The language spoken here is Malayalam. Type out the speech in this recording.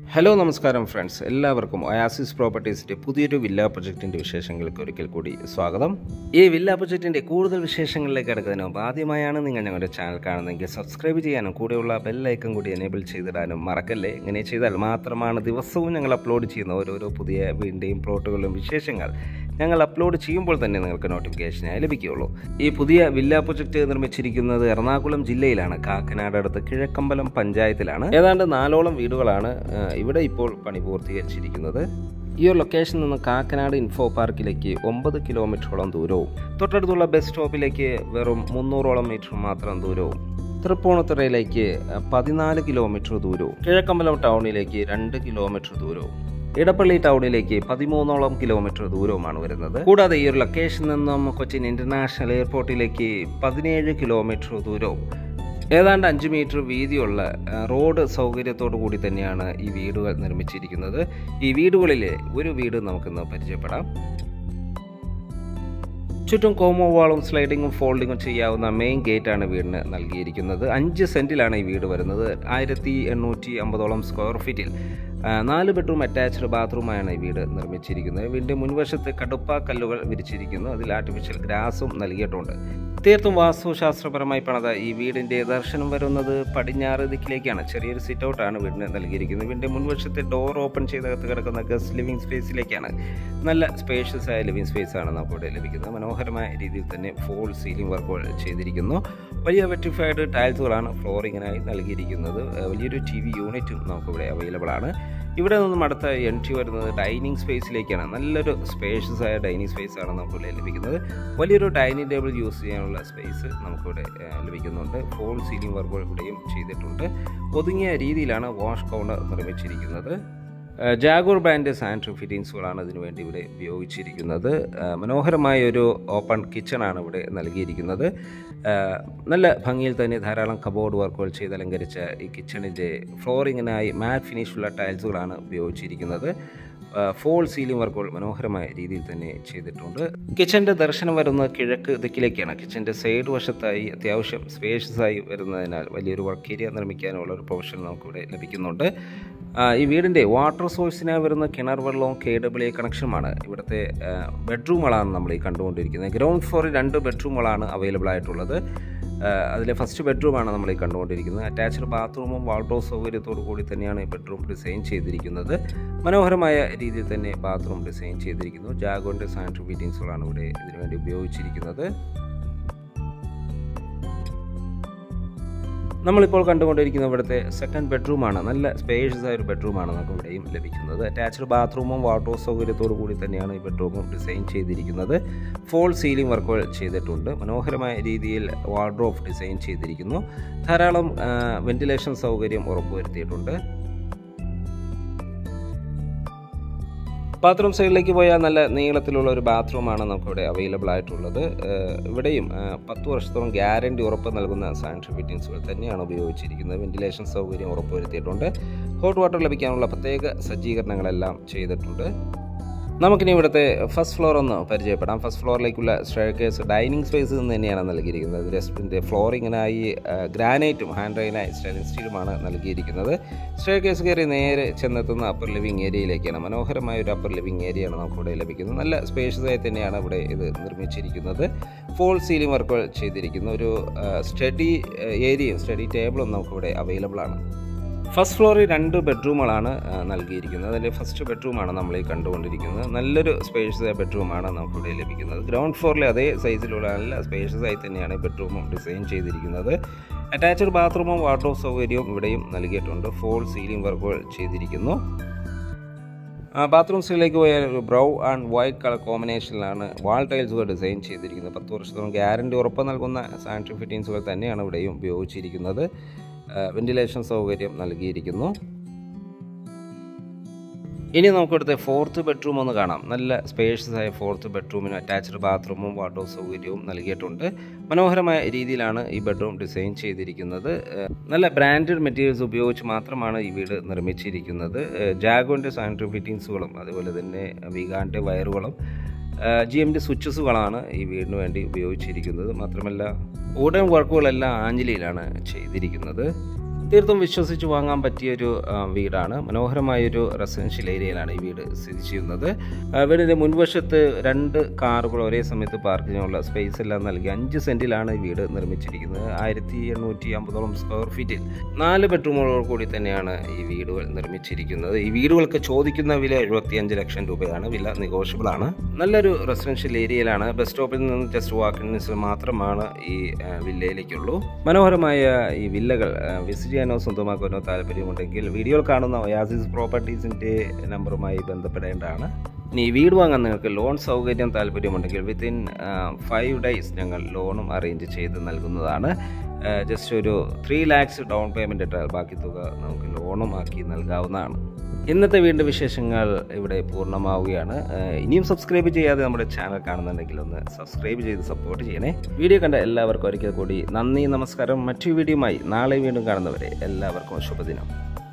ഹലോ നമസ്കാരം ഫ്രണ്ട്സ് എല്ലാവർക്കും ഒയാസിസ് പ്രോപ്പർട്ടീസിൻ്റെ പുതിയൊരു വില്ല പ്രൊജക്റ്റിൻ്റെ വിശേഷങ്ങൾക്ക് ഒരിക്കൽ കൂടി സ്വാഗതം ഈ വില്ല പ്രൊജക്റ്റിൻ്റെ കൂടുതൽ വിശേഷങ്ങളിലേക്ക് കിടക്കുന്നതിന് മുമ്പ് ആദ്യമായാണ് നിങ്ങൾ ഞങ്ങളുടെ ചാനൽ കാണുന്നതെങ്കിൽ സബ്സ്ക്രൈബ് ചെയ്യാനും കൂടെയുള്ള ബെല്ലൈക്കൺ കൂടി എനേബിൾ ചെയ്തിടാനും മറക്കല്ലേ ഇങ്ങനെ ചെയ്താൽ മാത്രമാണ് ദിവസവും ഞങ്ങൾ അപ്ലോഡ് ചെയ്യുന്ന ഓരോരോ പുതിയ വീടിൻ്റെയും പ്ലോട്ടുകളുടെയും വിശേഷങ്ങൾ ഞങ്ങൾ അപ്ലോഡ് ചെയ്യുമ്പോൾ തന്നെ നിങ്ങൾക്ക് നോട്ടിഫിക്കേഷനായി ലഭിക്കുകയുള്ളൂ ഈ പുതിയ വില്ല പ്രൊജക്റ്റ് നിർമ്മിച്ചിരിക്കുന്നത് എറണാകുളം ജില്ലയിലാണ് കാക്കനാട് അടുത്ത് കിഴക്കമ്പലം പഞ്ചായത്തിലാണ് ഏതാണ്ട് നാലോളം വീടുകളാണ് ആ, ഇവിടെ ഇപ്പോൾ പണി പൂർത്തീകരിച്ചിരിക്കുന്നത് ഈ ഒരു ലൊക്കേഷനിൽ നിന്ന് കാക്കനാട് ഇൻഫോ പാർക്കിലേക്ക് ഒമ്പത് കിലോമീറ്ററോളം ദൂരവും തൊട്ടടുത്തുള്ള ബസ് സ്റ്റോപ്പിലേക്ക് വെറും മുന്നൂറോളം മീറ്റർ മാത്രം ദൂരവും തൃപ്പൂണിത്തുറയിലേക്ക് പതിനാല് കിലോമീറ്റർ ദൂരവും കിഴക്കമ്പലം ടൗണിലേക്ക് രണ്ട് കിലോമീറ്റർ ദൂരവും ഇടപ്പള്ളി ടൗണിലേക്ക് പതിമൂന്നോളം കിലോമീറ്റർ ദൂരവുമാണ് വരുന്നത് കൂടാതെ ഈ ഒരു ലൊക്കേഷനിൽ നിന്നും കൊച്ചിൻ ഇന്റർനാഷണൽ എയർപോർട്ടിലേക്ക് പതിനേഴ് കിലോമീറ്റർ ദൂരവും ഏതാണ്ട് അഞ്ച് മീറ്റർ വീതിയുള്ള ആ, റോഡ് സൗകര്യത്തോടു കൂടി തന്നെയാണ് ഈ വീടുകൾ നിർമ്മിച്ചിരിക്കുന്നത് ഈ വീടുകളിലെ ഒരു വീട് നമുക്കിന്ന് പരിചയപ്പെടാം ചുറ്റും കോമോ വാളും സ്ലൈഡിങ്ങും ഫോൾഡിങ്ങും ചെയ്യാവുന്ന മെയിൻ ഗേറ്റാണ് വീടിന് നൽകിയിരിക്കുന്നത് അഞ്ച് സെൻറ്റിലാണ് ഈ വീട് വരുന്നത് ആയിരത്തി എണ്ണൂറ്റി അമ്പതോളം സ്ക്വയർ ഫീറ്റിൽ ആ, നാല് ബെഡ്റൂം അറ്റാച്ച്ഡ് ബാത്റൂമായാണ് ഈ വീട് നിർമ്മിച്ചിരിക്കുന്നത് വീടിൻ്റെ മുൻവശത്ത് കടുപ്പ കല്ലുകൾ വിരിച്ചിരിക്കുന്നു അതിൽ ആർട്ടിഫിഷ്യൽ ഗ്രാസും നൽകിയിട്ടുണ്ട് തീർത്തും വാസ്തുശാസ്ത്രപരമായി പണിത ഈ വീടിൻ്റെ ദർശനം വരുന്നത് പടിഞ്ഞാറ് ദിക്കിലേക്കാണ് ചെറിയൊരു സിറ്റ് ഔട്ടാണ് വീടിന് നൽകിയിരിക്കുന്നത് വീടിൻ്റെ മുൻവശത്തെ ഡോർ ഓപ്പൺ ചെയ്തകത്ത് കിടക്കുന്ന ഗസ്റ്റ് ലിവിംഗ് സ്പേസിലേക്കാണ് നല്ല സ്പേഷ്യസ് ആയ ലിവിംഗ് സ്പേസ് ആണ് നമുക്കിവിടെ ലഭിക്കുന്നത് മനോഹരമായ രീതിയിൽ തന്നെ ഫോൾ സീലിംഗ് വർക്കുകൾ ചെയ്തിരിക്കുന്നു വലിയ വെറ്റിഫൈഡ് ടൈൽസുകളാണ് ഫ്ലോറിങ്ങിനായി നൽകിയിരിക്കുന്നത് ഏഹ് വലിയൊരു ടി വി യൂണിറ്റും നമുക്കിവിടെ അവൈലബിൾ ആണ് ഇവിടെ നിന്നും അടുത്ത എൻട്രി വരുന്നത് ഡൈനിങ് സ്പേസിലേക്കാണ് നല്ലൊരു സ്പേഷ്യസ് ആയ ഡൈനിങ് സ്പേസ് ആണ് നമുക്കിവിടെ ലഭിക്കുന്നത് വലിയൊരു ഡൈനിങ് ടേബിൾ യൂസ് ചെയ്യാനുള്ള സ്പേസ് നമുക്കിവിടെ ഏഹ്, ലഭിക്കുന്നുണ്ട് ഫോൾ സീലിംഗ് വർക്കുകൾ ഇവിടെയും ചെയ്തിട്ടുണ്ട് ഒതുങ്ങിയ രീതിയിലാണ് വാഷ് കൗണ്ടർ നിർമ്മിച്ചിരിക്കുന്നത് ഏഹ്, ജാഗൂർ ബ്രാൻഡ് സാനിറ്ററി ഫിറ്റിങ്സുകളാണ് ഇതിനു വേണ്ടി ഇവിടെ ഉപയോഗിച്ചിരിക്കുന്നത് ഏഹ്, മനോഹരമായ ഒരു ഓപ്പൺ കിച്ചണാണ് ഇവിടെ നൽകിയിരിക്കുന്നത് ഏഹ്, നല്ല ഭംഗിയിൽ തന്നെ ധാരാളം കബോർഡ് വർക്കുകൾ ചെയ്ത് അലങ്കരിച്ച ഈ കിച്ചണിൻ്റെ ഫ്ലോറിങ്ങിനായി മാറ്റ് ഫിനിഷുള്ള ടൈൽസുകളാണ് ഉപയോഗിച്ചിരിക്കുന്നത് ഏഹ്, ഫോൾ സീലിംഗ് വർക്കുകൾ മനോഹരമായ രീതിയിൽ തന്നെ ചെയ്തിട്ടുണ്ട് കിച്ചൻ്റെ ദർശനം വരുന്നത് കിഴക്ക് ദിക്കിലേക്കാണ് കിച്ചൻ്റെ സൈഡ് വശത്തായി അത്യാവശ്യം സ്പേഷ്യസ് ആയി വരുന്നതിനാൽ വലിയൊരു വർക്ക് ഏരിയ നിർമ്മിക്കാനുള്ള ഒരു പ്രൊഫഷൻ നമുക്കിവിടെ ലഭിക്കുന്നുണ്ട് ആ, ഈ വീടിൻ്റെ വാട്ടർ സോഴ്സിനായി വരുന്ന കിണർ വെള്ളവും കെ ഡബ്ല്യു എ കണക്ഷനുമാണ് ഇവിടുത്തെ ആ, ബെഡ്റൂമുകളാണ് നമ്മൾ ഈ കണ്ടുകൊണ്ടിരിക്കുന്നത് ഗ്രൗണ്ട് ഫ്ലോറിൽ രണ്ട് ബെഡ്റൂമുകളാണ് അവൈലബിൾ ആയിട്ടുള്ളത് ആ, അതിലെ ഫസ്റ്റ് ബെഡ്റൂമാണ് നമ്മൾ ഈ കണ്ടുകൊണ്ടിരിക്കുന്നത് അറ്റാച്ച്ഡ് ബാത്റൂമും വാൾഡ്രോബ് സൗകര്യത്തോടു കൂടി തന്നെയാണ് ഈ ബെഡ്റൂം ഡിസൈൻ ചെയ്തിരിക്കുന്നത് മനോഹരമായ രീതിയിൽ തന്നെ ബാത്റൂം ഡിസൈൻ ചെയ്തിരിക്കുന്നു ജാഗോൻ്റെ സാനിറ്ററി ഫിറ്റിങ്സുകളാണ് ഇവിടെ ഇതിനുവേണ്ടി ഉപയോഗിച്ചിരിക്കുന്നത് നമ്മളിപ്പോൾ കണ്ടുകൊണ്ടിരിക്കുന്ന ഇവിടുത്തെ സെക്കൻഡ് ബെഡ്റൂമാണ് നല്ല സ്പേഷ്യസ് ആയ ഒരു ബെഡ്റൂമാണ് നമുക്ക് ഇവിടെയും ലഭിക്കുന്നത് അറ്റാച്ച്ഡ് ബാത്റൂമും വാട്ടർ സൗകര്യത്തോടു കൂടി തന്നെയാണ് ഈ ബെഡ്റൂമും ഡിസൈൻ ചെയ്തിരിക്കുന്നത് ഫോൾ സീലിംഗ് വർക്കുകൾ ചെയ്തിട്ടുണ്ട് മനോഹരമായ രീതിയിൽ വാർഡ്രോഫ് ഡിസൈൻ ചെയ്തിരിക്കുന്നു ധാരാളം വെന്റിലേഷൻ സൗകര്യം ഉറപ്പുവരുത്തിയിട്ടുണ്ട് ബാത്റൂം സൈഡിലേക്ക് പോയാൽ നല്ല നീളത്തിലുള്ള ഒരു ബാത്റൂമാണ് നമുക്കിവിടെ അവൈലബിൾ ആയിട്ടുള്ളത് ഏഹ് ഇവിടെയും ഏഹ് പത്ത് വർഷത്തോളം ഗ്യാരണ്ടി ഉറപ്പ് നൽകുന്ന സാനിറ്ററി ഫിറ്റിങ്സുകൾ തന്നെയാണ് ഉപയോഗിച്ചിരിക്കുന്നത് വെന്റിലേഷൻ സൗകര്യം ഉറപ്പുവരുത്തിയിട്ടുണ്ട് ഹോട്ട് വാട്ടർ ലഭിക്കാനുള്ള പ്രത്യേക സജ്ജീകരണങ്ങളെല്ലാം ചെയ്തിട്ടുണ്ട് നമുക്കിനി ഇവിടുത്തെ ഫസ്റ്റ് ഫ്ലോർ ഒന്ന് പരിചയപ്പെടാം ഫസ്റ്റ് ഫ്ലോറിലേക്കുള്ള സ്റ്റെയർകേസ് ഡൈനിങ് സ്പേസ് നിന്ന് തന്നെയാണ് നൽകിയിരിക്കുന്നത് റെസ്റ്റിൻ്റെ ഫ്ലോറിങ്ങിനായി ഗ്രാനൈറ്റും ഹാൻഡ് റൈനായി സ്റ്റൈലിൻ സ്റ്റീലുമാണ് നൽകിയിരിക്കുന്നത് സ്റ്റെയർകേസ് കയറി നേരെ ചെന്നെത്തുന്ന അപ്പർ ലിവിങ് ഏരിയയിലേക്കാണ് മനോഹരമായ ഒരു അപ്പർ ലിവിങ് ഏരിയയാണ് നമുക്കിവിടെ ലഭിക്കുന്നത് നല്ല സ്പേഷ്യസ് ആയി തന്നെയാണ് ഇവിടെ ഇത് നിർമ്മിച്ചിരിക്കുന്നത് ഫോൾ സീലിംഗ് വർക്കുകൾ ചെയ്തിരിക്കുന്നു ഒരു സ്റ്റഡി ഏരിയയും സ്റ്റഡി ടേബിളും നമുക്കിവിടെ അവൈലബിൾ ആണ് ഫസ്റ്റ് ഫ്ലോറിൽ രണ്ട് ബെഡ്റൂമുകളാണ് ആ, നൽകിയിരിക്കുന്നത് അതിൻ്റെ ഫസ്റ്റ് ബെഡ്റൂമാണ് നമ്മൾ ഈ കണ്ടുകൊണ്ടിരിക്കുന്നത് നല്ലൊരു സ്പേഷ്യസ് ആയ ബെഡ്റൂമാണ് നമുക്കിവിടെ ലഭിക്കുന്നത് ഗ്രൗണ്ട് ഫ്ലോറിലെ അതേ സൈസിലുള്ള നല്ല സ്പേഷ്യസ് ആയി തന്നെയാണ് ഈ ബെഡ്റൂമും ഡിസൈൻ ചെയ്തിരിക്കുന്നത് അറ്റാച്ച്ഡ് ബാത്റൂമും വാർഡ്രോബ് സൗകര്യവും ഇവിടെയും നൽകിയിട്ടുണ്ട് ഫോൾ സീലിംഗ് വർക്കുകൾ ചെയ്തിരിക്കുന്നു ബാത്റൂം സൈഡിലേക്ക് പോയാൽ ഒരു ബ്രൗ ആൻഡ് വൈറ്റ് കളർ കോമ്പിനേഷനിലാണ് വാൾ ടൈൽസുകൾ ഡിസൈൻ ചെയ്തിരിക്കുന്നത് പത്ത് വർഷത്തോളം ഗ്യാരണ്ടി ഉറപ്പ് നൽകുന്ന സാനിറ്ററി ഫിറ്റിങ്സുകൾ തന്നെയാണ് ഇവിടെയും ഉപയോഗിച്ചിരിക്കുന്നത് വെന്റിലേഷൻ സൗകര്യം നൽകിയിരിക്കുന്നു ഇനി നമുക്കിവിടുത്തെ ഫോർത്ത് ബെഡ്റൂം ഒന്ന് കാണാം നല്ല സ്പേഷ്യസ് ആയ ഫോർത്ത് ബെഡ്റൂമിന് അറ്റാച്ച്ഡ് ബാത്റൂമും വാർഡ്രോബ് സൗകര്യവും നൽകിയിട്ടുണ്ട് മനോഹരമായ രീതിയിലാണ് ഈ ബെഡ്റൂം ഡിസൈൻ ചെയ്തിരിക്കുന്നത് ഏഹ് നല്ല ബ്രാൻഡഡ് മെറ്റീരിയൽസ് ഉപയോഗിച്ച് മാത്രമാണ് ഈ വീട് നിർമ്മിച്ചിരിക്കുന്നത് ജാഗോൻ്റെ സാനിറ്ററി ഫിറ്റിങ്സുകളും അതുപോലെ തന്നെ വിഗാൻ്റെ വയറുകളും ജി എം ഡി സ്വിച്ചസുകളാണ് ഈ വീടിന് വേണ്ടി ഉപയോഗിച്ചിരിക്കുന്നത് മാത്രമല്ല വുഡൻ വർക്കുകളെല്ലാം ആഞ്ചലിയിലാണ് ചെയ്തിരിക്കുന്നത് തീർത്തും വിശ്വസിച്ച് വാങ്ങാൻ പറ്റിയൊരു ആ, വീടാണ് മനോഹരമായൊരു റെസിഡൻഷ്യൽ ഏരിയയിലാണ് ഈ വീട് സ്ഥിതി ചെയ്യുന്നത് ആ, വീടിൻ്റെ മുൻവശത്ത് രണ്ട് കാറുകൾ ഒരേ സമയത്ത് പാർക്ക് ചെയ്യാനുള്ള സ്പേസ് എല്ലാം നൽകി അഞ്ച് സെൻറ്റിലാണ് ഈ വീട് നിർമ്മിച്ചിരിക്കുന്നത് ആയിരത്തി എണ്ണൂറ്റി അമ്പതോളം സ്ക്വയർ ഫീറ്റിൽ നാല് ബെഡ്റൂമുകളോട് കൂടി തന്നെയാണ് ഈ വീടുകൾ നിർമ്മിച്ചിരിക്കുന്നത് ഈ വീടുകൾക്ക് ചോദിക്കുന്ന വില എഴുപത്തിയഞ്ച് ലക്ഷം രൂപയാണ് വില നെഗോഷ്യബിൾ ആണ് നല്ലൊരു റെസിഡൻഷ്യൽ ഏരിയയിലാണ് ബസ് സ്റ്റോപ്പിൽ നിന്ന് ജസ്റ്റ് വാക്കിന് മാത്രമാണ് ഈ ആ, വില്ലയിലേക്കുള്ളൂ മനോഹരമായ ഈ വില്ലകൾ ആ, വിസിറ്റ് ചെയ്യാനോ സ്വന്തമാക്കാനോ താല്പര്യമുണ്ടെങ്കിൽ വീഡിയോയിൽ കാണുന്ന ഒയാസിസ് പ്രോപ്പർട്ടീസിൻ്റെ നമ്പറുമായി ബന്ധപ്പെടേണ്ടതാണ് ഇനി ഈ വീട് വാങ്ങാൻ നിങ്ങൾക്ക് ലോൺ സൗകര്യം താല്പര്യമുണ്ടെങ്കിൽ വിത്തിൻ ഫൈവ് ഡേയ്സ് ഞങ്ങൾ ലോണും അറേഞ്ച് ചെയ്ത് നൽകുന്നതാണ് ജസ്റ്റ് ഒരു ത്രീ ലാക്സ് ഡൗൺ പേയ്മെൻറ്റ് ഇട്ടാൽ ബാക്കി തുക നമുക്ക് ലോണും ആക്കി നൽകാവുന്നതാണ് ഇന്നത്തെ വീണ്ടും വിശേഷങ്ങൾ ഇവിടെ പൂർണ്ണമാവുകയാണ് ഏഹ് ഇനിയും സബ്സ്ക്രൈബ് ചെയ്യാതെ നമ്മുടെ ചാനൽ കാണുന്നുണ്ടെങ്കിൽ ഒന്ന് സബ്സ്ക്രൈബ് ചെയ്ത് സപ്പോർട്ട് ചെയ്യണേ വീഡിയോ കണ്ട എല്ലാവർക്കും ഒരിക്കൽ കൂടി നന്ദി നമസ്കാരം മറ്റു വീഡിയോയുമായി നാളെ വീണ്ടും കാണുന്നവരെ എല്ലാവർക്കും ശുഭദിനം